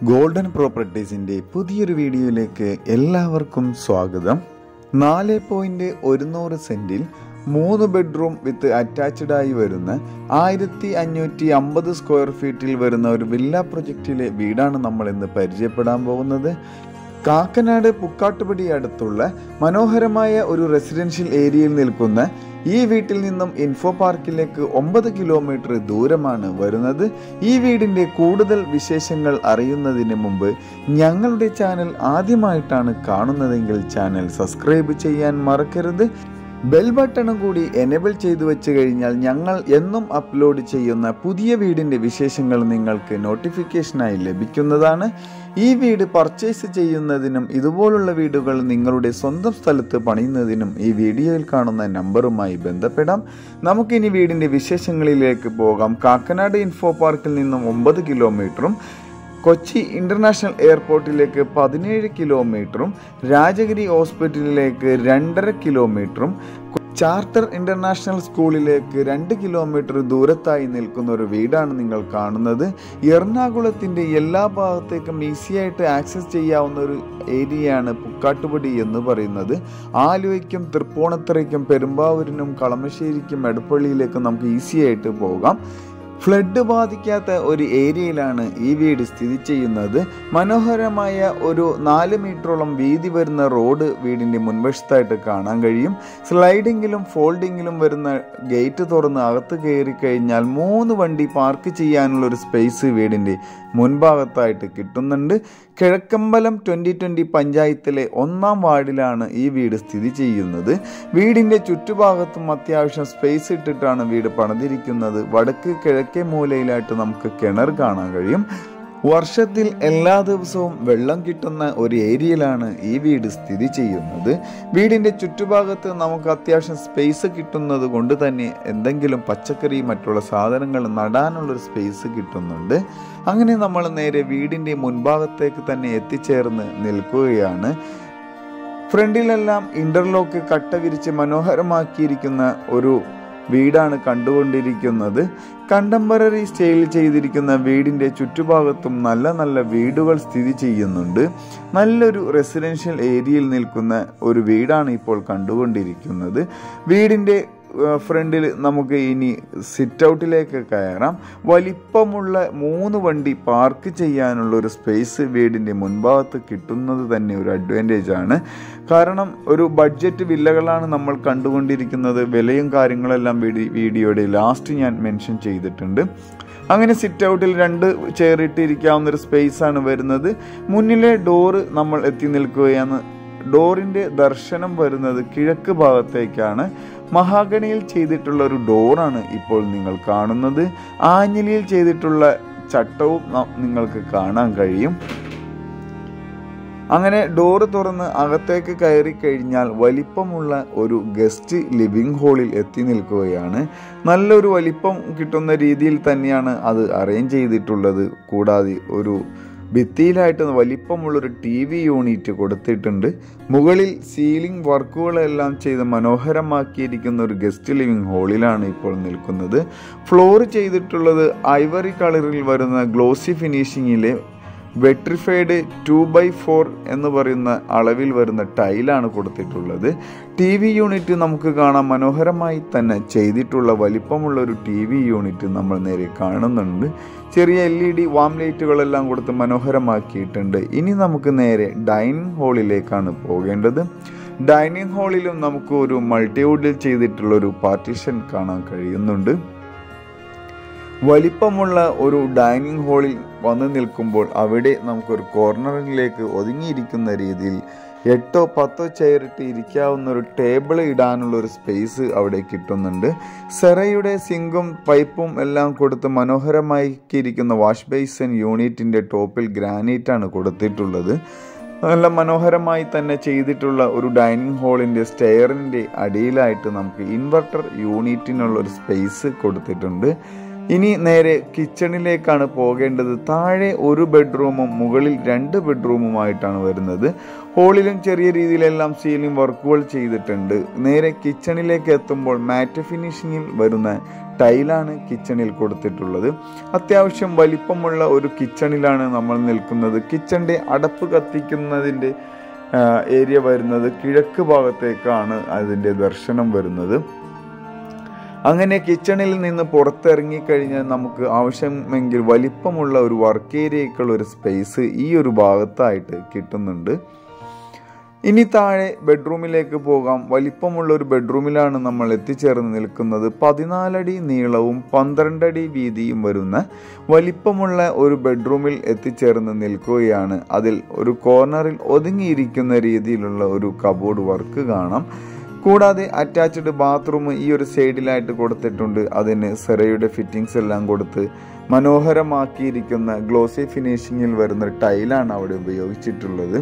golden പ്രോപ്പർട്ടീസിൻ്റെ പുതിയൊരു വീഡിയോയിലേക്ക് എല്ലാവർക്കും സ്വാഗതം നാല് പോയിന്റ് ഒരുന്നൂറ് സെന്റിൽ മൂന്ന് ബെഡ്റൂം വിത്ത് അറ്റാച്ച്ഡ് ആയി വരുന്ന ആയിരത്തി അഞ്ഞൂറ്റി അമ്പത് സ്ക്വയർ ഫീറ്റിൽ വരുന്ന ഒരു വില്ല പ്രൊജക്റ്റിലെ വീടാണ് നമ്മൾ ഇന്ന് പരിചയപ്പെടാൻ പോകുന്നത് കാക്കനാട് പുക്കാട്ടുപടി അടുത്തുള്ള മനോഹരമായ ഒരു റെസിഡൻഷ്യൽ ഏരിയയിൽ നിൽക്കുന്ന ഈ വീട്ടിൽ നിന്നും ഇൻഫോ പാർക്കിലേക്ക് ഒമ്പത് കിലോമീറ്റർ ദൂരമാണ് വരുന്നത് ഈ വീടിന്റെ കൂടുതൽ വിശേഷങ്ങൾ അറിയുന്നതിന് മുമ്പ് ഞങ്ങളുടെ ചാനൽ ആദ്യമായിട്ടാണ് കാണുന്നതെങ്കിൽ ചാനൽ സബ്സ്ക്രൈബ് ചെയ്യാൻ മറക്കരുത് ബെൽ ബട്ടണും കൂടി എനേബിൾ ചെയ്തു വെച്ച് കഴിഞ്ഞാൽ ഞങ്ങൾ എന്നും അപ്ലോഡ് ചെയ്യുന്ന പുതിയ വീടിന്റെ വിശേഷങ്ങൾ നിങ്ങൾക്ക് നോട്ടിഫിക്കേഷനായി ലഭിക്കുന്നതാണ് ഈ വീട് പർച്ചേസ് ചെയ്യുന്നതിനും ഇതുപോലുള്ള വീടുകൾ നിങ്ങളുടെ സ്വന്തം സ്ഥലത്ത് പണിയുന്നതിനും ഈ വീഡിയോയിൽ കാണുന്ന നമ്പറുമായി ബന്ധപ്പെടാം നമുക്കിനി വീടിന്റെ വിശേഷങ്ങളിലേക്ക് പോകാം കാക്കനാട് ഇൻഫോ പാർക്കിൽ നിന്നും ഒമ്പത് കിലോമീറ്ററും കൊച്ചി ഇന്റർനാഷണൽ എയർപോർട്ടിലേക്ക് പതിനേഴ് കിലോമീറ്ററും രാജഗിരി ഹോസ്പിറ്റലിലേക്ക് രണ്ടര കിലോമീറ്ററും ചാർട്ടർ ഇന്റർനാഷണൽ സ്കൂളിലേക്ക് രണ്ട് കിലോമീറ്റർ ദൂരത്തായി നിൽക്കുന്ന ഒരു വീടാണ് നിങ്ങൾ കാണുന്നത് എറണാകുളത്തിന്റെ എല്ലാ ഭാഗത്തേക്കും ഈസിയായിട്ട് ആക്സസ് ചെയ്യാവുന്ന ഒരു ഏരിയയാണ് പുക്കാട്ടുപടി എന്ന് പറയുന്നത് ആലുവയ്ക്കും തൃപ്പൂണിത്തറയ്ക്കും പെരുമ്പാവൂരിനും കളമശ്ശേരിക്കും എടപ്പള്ളിയിലേക്കും നമുക്ക് ഈസി ആയിട്ട് പോകാം ഫ്ലഡ് ബാധിക്കാത്ത ഒരു ഏരിയയിലാണ് ഈ വീട് സ്ഥിതി ചെയ്യുന്നത് മനോഹരമായ ഒരു നാല് മീറ്ററോളം വീതി വരുന്ന റോഡ് വീടിന്റെ മുൻവശത്തായിട്ട് കാണാൻ കഴിയും സ്ലൈഡിങ്ങിലും ഫോൾഡിങ്ങിലും വരുന്ന ഗേറ്റ് തുറന്ന് അകത്ത് കയറി കഴിഞ്ഞാൽ മൂന്ന് വണ്ടി പാർക്ക് ചെയ്യാനുള്ള ഒരു സ്പേസ് വീടിന്റെ മുൻഭാഗത്തായിട്ട് കിട്ടുന്നുണ്ട് കിഴക്കമ്പലം ട്വൻ്റി ട്വൻ്റി പഞ്ചായത്തിലെ ഒന്നാം വാർഡിലാണ് ഈ വീട് സ്ഥിതി ചെയ്യുന്നത് വീടിൻ്റെ ചുറ്റുഭാഗത്തും അത്യാവശ്യം സ്പേസ് ഇട്ടിട്ടാണ് വീട് പണിതിരിക്കുന്നത് വടക്ക് കിഴക്കേ മൂലയിലായിട്ട് നമുക്ക് കിണർ കാണാൻ കഴിയും വർഷത്തിൽ എല്ലാ ദിവസവും വെള്ളം കിട്ടുന്ന ഒരു ഏരിയയിലാണ് ഈ വീട് സ്ഥിതി ചെയ്യുന്നത് വീടിൻ്റെ ചുറ്റുഭാഗത്ത് നമുക്ക് അത്യാവശ്യം സ്പേസ് കിട്ടുന്നത് കൊണ്ട് തന്നെ എന്തെങ്കിലും പച്ചക്കറി മറ്റുള്ള സാധനങ്ങൾ നടാനുള്ളൊരു സ്പേസ് കിട്ടുന്നുണ്ട് അങ്ങനെ നമ്മൾ നേരെ വീടിൻ്റെ മുൻഭാഗത്തേക്ക് തന്നെ എത്തിച്ചേർന്ന് നിൽക്കുകയാണ് ഫ്രണ്ടിലെല്ലാം ഇന്റർലോക്ക് കട്ട വിരിച്ച് മനോഹരമാക്കിയിരിക്കുന്ന ഒരു വീടാണ് കണ്ടുകൊണ്ടിരിക്കുന്നത് കണ്ടംപററി സ്റ്റൈൽ ചെയ്തിരിക്കുന്ന വീടിന്റെ ചുറ്റുഭാഗത്തും നല്ല നല്ല വീടുകൾ സ്ഥിതി ചെയ്യുന്നുണ്ട് നല്ലൊരു റെസിഡൻഷ്യൽ ഏരിയയിൽ നിൽക്കുന്ന ഒരു വീടാണ് ഇപ്പോൾ കണ്ടുകൊണ്ടിരിക്കുന്നത് വീടിന്റെ ഫ്രണ്ടിൽ നമുക്ക് ഇനി സിറ്റ് ഔട്ടിലേക്ക് കയറാം വലിപ്പമുള്ള മൂന്ന് വണ്ടി പാർക്ക് ചെയ്യാനുള്ള ഒരു സ്പേസ് വീടിൻ്റെ മുൻഭാഗത്ത് കിട്ടുന്നത് തന്നെ ഒരു അഡ്വാൻറ്റേജ് ആണ് കാരണം ഒരു ബഡ്ജറ്റ് വില്ലകളാണ് നമ്മൾ കണ്ടുകൊണ്ടിരിക്കുന്നത് വിലയും കാര്യങ്ങളെല്ലാം വീഡിയോയുടെ ലാസ്റ്റ് ഞാൻ മെൻഷൻ ചെയ്തിട്ടുണ്ട് അങ്ങനെ സിറ്റ് ഔട്ടിൽ രണ്ട് ചെയറിട്ടിരിക്കാവുന്ന ഒരു സ്പേസ് ആണ് വരുന്നത് മുന്നിലെ ഡോറ് നമ്മൾ എത്തി നിൽക്കുകയാണ് ഡോറിന്റെ ദർശനം വരുന്നത് കിഴക്ക് ഭാഗത്തേക്കാണ് മഹാഗണിയിൽ ചെയ്തിട്ടുള്ള ഒരു ഡോറാണ് ഇപ്പോൾ നിങ്ങൾ കാണുന്നത് ആഞ്ഞലിയിൽ ചെയ്തിട്ടുള്ള ചട്ടവും നിങ്ങൾക്ക് കാണാൻ കഴിയും അങ്ങനെ ഡോറ് തുറന്ന് അകത്തേക്ക് കയറി കഴിഞ്ഞാൽ വലിപ്പമുള്ള ഒരു ഗസ്റ്റ് ലിവിംഗ് ഹാളിൽ എത്തി നിൽക്കുകയാണ് നല്ലൊരു വലിപ്പം കിട്ടുന്ന രീതിയിൽ തന്നെയാണ് അത് അറേഞ്ച് ചെയ്തിട്ടുള്ളത് കൂടാതെ ഒരു ഭിത്തിയിലായിട്ട് വലിപ്പമുള്ളൊരു ടി വി യൂണിറ്റ് കൊടുത്തിട്ടുണ്ട് മുകളിൽ സീലിംഗ് വർക്കുകളെല്ലാം ചെയ്ത് മനോഹരമാക്കിയിരിക്കുന്ന ഒരു ഗസ്റ്റ് ലിവിംഗ് ഹാളിലാണ് ഇപ്പോൾ നിൽക്കുന്നത് ഫ്ലോർ ചെയ്തിട്ടുള്ളത് ഐവറി കളറിൽ വരുന്ന ഗ്ലോസി ഫിനിഷിങ്ങിലെ വെട്രിഫൈഡ് ടു ബൈ ഫോർ എന്ന് പറയുന്ന അളവിൽ വരുന്ന ടൈലാണ് കൊടുത്തിട്ടുള്ളത് ടി വി യൂണിറ്റ് നമുക്ക് കാണാൻ മനോഹരമായി തന്നെ ചെയ്തിട്ടുള്ള വലിപ്പമുള്ള ഒരു ടി വി യൂണിറ്റ് നമ്മൾ നേരെ കാണുന്നുണ്ട് ചെറിയ എൽ ഇ ഡി വാം ലൈറ്റുകളെല്ലാം കൊടുത്ത് മനോഹരമാക്കിയിട്ടുണ്ട് ഇനി നമുക്ക് നേരെ ഡൈനിങ് ഹാളിലേക്കാണ് പോകേണ്ടത് ഡൈനിങ് ഹാളിലും നമുക്ക് ഒരു മൾട്ടിവുഡിൽ ചെയ്തിട്ടുള്ള ഒരു പാർട്ടീഷൻ കാണാൻ കഴിയുന്നുണ്ട് വലിപ്പമുള്ള ഒരു ഡൈനിങ് ഹാളിൽ വന്നു നിൽക്കുമ്പോൾ അവിടെ നമുക്കൊരു കോർണറിലേക്ക് ഒതുങ്ങിയിരിക്കുന്ന രീതിയിൽ എട്ടോ പത്തോ ചെയറിട്ട് ഇരിക്കാവുന്ന ഒരു ടേബിൾ ഇടാനുള്ള ഒരു സ്പേസ് അവിടെ കിട്ടുന്നുണ്ട് സെറയുടെ സിങ്കും പൈപ്പും എല്ലാം കൊടുത്ത് മനോഹരമാക്കിയിരിക്കുന്ന വാഷ് ബേസൻ യൂണിറ്റിന്റെ ടോപ്പിൽ ഗ്രാനൈറ്റ് ആണ് കൊടുത്തിട്ടുള്ളത് നല്ല മനോഹരമായി തന്നെ ചെയ്തിട്ടുള്ള ഒരു ഡൈനിങ് ഹാളിന്റെ സ്റ്റെയറിന്റെ അടിയിലായിട്ട് നമുക്ക് ഇൻവെർട്ടർ യൂണിറ്റിനുള്ള ഒരു സ്പേസ് കൊടുത്തിട്ടുണ്ട് ഇനി നേരെ കിച്ചണിലേക്കാണ് പോകേണ്ടത് താഴെ ഒരു ബെഡ്റൂമും മുകളിൽ രണ്ട് ബെഡ്റൂമുമായിട്ടാണ് വരുന്നത് ഹോളിലും ചെറിയ രീതിയിലെല്ലാം സീലിംഗ് വർക്കുകൾ ചെയ്തിട്ടുണ്ട് നേരെ കിച്ചണിലേക്ക് എത്തുമ്പോൾ മാറ്റ് ഫിനിഷിങ്ങിൽ വരുന്ന ടൈലാണ് കിച്ചണിൽ കൊടുത്തിട്ടുള്ളത് അത്യാവശ്യം വലിപ്പമുള്ള ഒരു കിച്ചണിലാണ് നമ്മൾ നിൽക്കുന്നത് കിച്ചണിൻ്റെ അടപ്പ് കത്തിക്കുന്നതിൻ്റെ ഏരിയ വരുന്നത് കിഴക്ക് ഭാഗത്തേക്കാണ് അതിൻ്റെ ദർശനം വരുന്നത് അങ്ങനെ കിച്ചണിൽ നിന്ന് പുറത്തിറങ്ങി കഴിഞ്ഞാൽ നമുക്ക് ആവശ്യമെങ്കിൽ വലിപ്പമുള്ള ഒരു വർക്ക് ഏരിയക്കുള്ള ഒരു സ്പേസ് ഈ ഒരു ഭാഗത്തായിട്ട് കിട്ടുന്നുണ്ട് ഇനി താഴെ ബെഡ്റൂമിലേക്ക് പോകാം വലിപ്പമുള്ള ഒരു ബെഡ്റൂമിലാണ് നമ്മൾ എത്തിച്ചേർന്ന് നിൽക്കുന്നത് പതിനാലടി നീളവും പന്ത്രണ്ടടി വീതിയും വരുന്ന വലിപ്പമുള്ള ഒരു ബെഡ്റൂമിൽ എത്തിച്ചേർന്ന് നിൽക്കുകയാണ് അതിൽ ഒരു കോർണറിൽ ഒതുങ്ങിയിരിക്കുന്ന രീതിയിലുള്ള ഒരു കബോർഡ് വർക്ക് കാണാം കൂടാതെ അറ്റാച്ച്ഡ് ബാത്റൂം ഈ ഒരു സൈഡിലായിട്ട് കൊടുത്തിട്ടുണ്ട് അതിന് സെറയുടെ ഫിറ്റിങ്സ് എല്ലാം കൊടുത്ത് മനോഹരമാക്കിയിരിക്കുന്ന ഗ്ലോസി ഫിനിഷിങ്ങിൽ വരുന്ന ടൈലാണ് അവിടെ ഉപയോഗിച്ചിട്ടുള്ളത്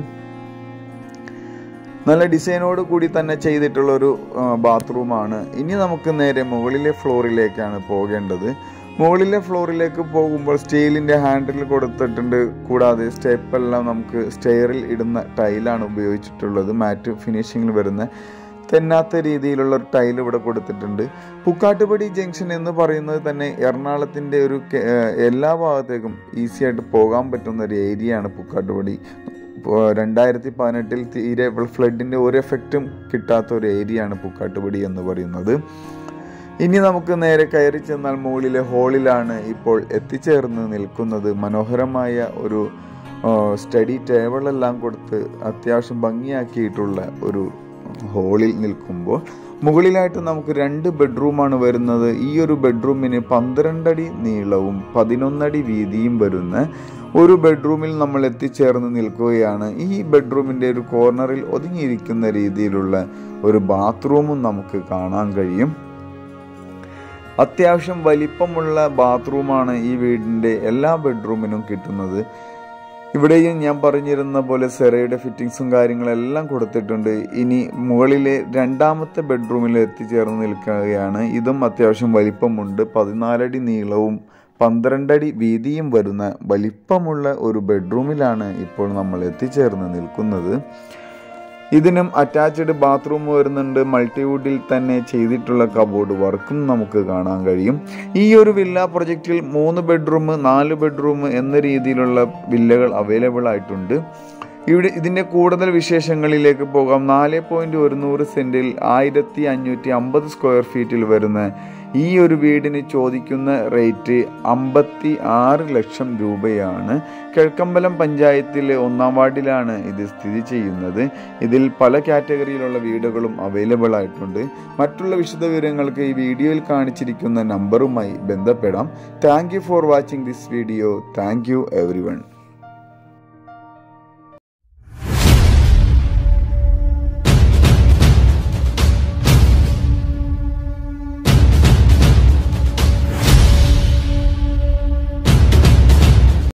നല്ല ഡിസൈനോട് കൂടി തന്നെ ചെയ്തിട്ടുള്ള ഒരു ബാത്റൂമാണ് ഇനി നമുക്ക് നേരെ മുകളിലെ ഫ്ലോറിലേക്കാണ് പോകേണ്ടത് മുകളിലെ ഫ്ലോറിലേക്ക് പോകുമ്പോൾ സ്റ്റീലിൻ്റെ ഹാൻഡിൽ കൊടുത്തിട്ടുണ്ട് കൂടാതെ സ്റ്റെപ്പെല്ലാം നമുക്ക് സ്റ്റെയറിൽ ഇടുന്ന ടൈലാണ് ഉപയോഗിച്ചിട്ടുള്ളത് മാറ്റ് ഫിനിഷിങ്ങിൽ വരുന്ന തെന്നാത്ത രീതിയിലുള്ള ഒരു ടൈൽ ഇവിടെ കൊടുത്തിട്ടുണ്ട് പുക്കാട്ടുപടി ജംഗ്ഷൻ എന്ന് പറയുന്നത് തന്നെ എറണാകുളത്തിൻ്റെ ഒരു എല്ലാ ഭാഗത്തേക്കും ഈസി ആയിട്ട് പോകാൻ പറ്റുന്ന ഒരു ഏരിയയാണ് പുക്കാട്ടുപടി രണ്ടായിരത്തി പതിനെട്ടിൽ തീരെ ഫ്ലഡിൻ്റെ ഒരു എഫക്റ്റും കിട്ടാത്ത ഒരു ഏരിയയാണ് പുക്കാട്ടുപടി എന്ന് പറയുന്നത് ഇനി നമുക്ക് നേരെ കയറി ചെന്നാൽ മുകളിലെ ഹോളിലാണ് ഇപ്പോൾ എത്തിച്ചേർന്ന് നിൽക്കുന്നത് മനോഹരമായ ഒരു സ്റ്റഡി ടേബിളെല്ലാം കൊടുത്ത് അത്യാവശ്യം ഭംഗിയാക്കിയിട്ടുള്ള ഒരു ഹോളിൽ നിൽക്കുമ്പോൾ മുകളിലായിട്ട് നമുക്ക് രണ്ട് ബെഡ്റൂമാണ് വരുന്നത് ഈ ഒരു ബെഡ്റൂമിന് പന്ത്രണ്ടടി നീളവും പതിനൊന്നടി വീതിയും വരുന്ന ഒരു ബെഡ്റൂമിൽ നമ്മൾ എത്തിച്ചേർന്ന് നിൽക്കുകയാണ് ഈ ബെഡ്റൂമിൻ്റെ ഒരു കോർണറിൽ ഒതുങ്ങിയിരിക്കുന്ന രീതിയിലുള്ള ഒരു ബാത്റൂമും നമുക്ക് കാണാൻ കഴിയും അത്യാവശ്യം വലിപ്പമുള്ള ബാത്റൂമാണ് ഈ വീടിൻ്റെ എല്ലാ ബെഡ്റൂമിനും കിട്ടുന്നത് ഇവിടെയും ഞാൻ പറഞ്ഞിരുന്ന പോലെ സെറയുടെ ഫിറ്റിങ്സും കാര്യങ്ങളെല്ലാം കൊടുത്തിട്ടുണ്ട് ഇനി മുകളിലെ രണ്ടാമത്തെ ബെഡ്റൂമിൽ എത്തിച്ചേർന്ന് നിൽക്കുകയാണ് ഇതും അത്യാവശ്യം വലിപ്പമുണ്ട് പതിനാലടി നീളവും പന്ത്രണ്ടടി വീതിയും വരുന്ന വലിപ്പമുള്ള ഒരു ബെഡ്റൂമിലാണ് ഇപ്പോൾ നമ്മൾ എത്തിച്ചേർന്ന് നിൽക്കുന്നത് ഇതിനും അറ്റാച്ച്ഡ് ബാത്റൂം വരുന്നുണ്ട് മൾട്ടിവുഡിൽ തന്നെ ചെയ്തിട്ടുള്ള കബോർഡ് വർക്കും നമുക്ക് കാണാൻ കഴിയും ഈ ഒരു വില്ല പ്രൊജക്റ്റിൽ മൂന്ന് ബെഡ്റൂം നാല് ബെഡ്റൂം എന്ന രീതിയിലുള്ള വില്ലകൾ അവൈലബിൾ ആയിട്ടുണ്ട് ഇവിടെ ഇതിൻ്റെ കൂടുതൽ വിശേഷങ്ങളിലേക്ക് പോകാം നാല് പോയിൻറ്റ് ഒരുന്നൂറ് സെൻറ്റിൽ ആയിരത്തി അഞ്ഞൂറ്റി അമ്പത് സ്ക്വയർ ഫീറ്റിൽ വരുന്ന ഈ ഒരു വീടിന് ചോദിക്കുന്ന റേറ്റ് അമ്പത്തി ആറ് ലക്ഷം രൂപയാണ് കിഴക്കമ്പലം പഞ്ചായത്തിലെ ഒന്നാം വാർഡിലാണ് ഇത് സ്ഥിതി ചെയ്യുന്നത് ഇതിൽ പല കാറ്റഗറിയിലുള്ള വീടുകളും അവൈലബിൾ ആയിട്ടുണ്ട് മറ്റുള്ള വിശദവിവരങ്ങൾക്ക് ഈ വീഡിയോയിൽ കാണിച്ചിരിക്കുന്ന നമ്പറുമായി ബന്ധപ്പെടാം thank for watching this video thank you every